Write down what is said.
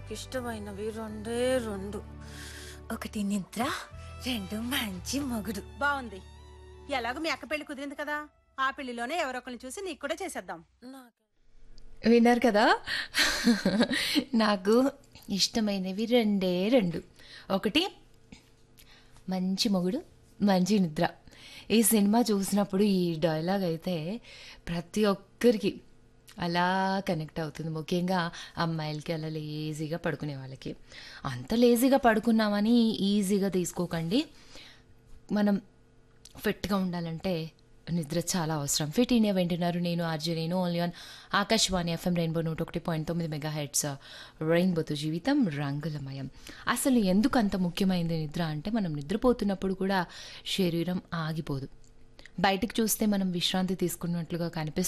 నాకు ఇష్టమైనవి రెండే రెండు ఒకటి నిద్ర రెండు మంచి మొగుడు బాగుంది ఎలాగో మీ అక్క పెళ్లి కుదిరింది కదా ఆ పెళ్లిలోనే ఎవరొకరిని చూసి నీకు కూడా చేసేద్దాం నాకు విన్నారు కదా నాకు ఇష్టమైనవి రెండే రెండు ఒకటి మంచి మొగుడు మంచి నిద్ర ఈ సినిమా చూసినప్పుడు ఈ డైలాగ్ అయితే ప్రతి ఒక్కరికి అలా కనెక్ట్ అవుతుంది ముఖ్యంగా అమ్మాయిలకి అలా లేజీగా పడుకునే వాళ్ళకి అంత లేజీగా పడుకున్నామని ఈజీగా తీసుకోకండి మనం ఫిట్గా ఉండాలంటే నిద్ర చాలా అవసరం ఫిట్ ఇండియా వింటున్నారు నేను ఆర్జే నేను only on Akashvani FM rainbow నూట ఒకటి పాయింట్ తొమ్మిది మెగా హెడ్స్ రెయిన్బోతో జీవితం రంగులమయం అసలు ఎందుకు అంత ముఖ్యమైనది నిద్ర అంటే మనం నిద్రపోతున్నప్పుడు కూడా శరీరం ఆగిపోదు బయటికి చూస్తే మనం విశ్రాంతి తీసుకున్నట్లుగా కనిపిస్తుంది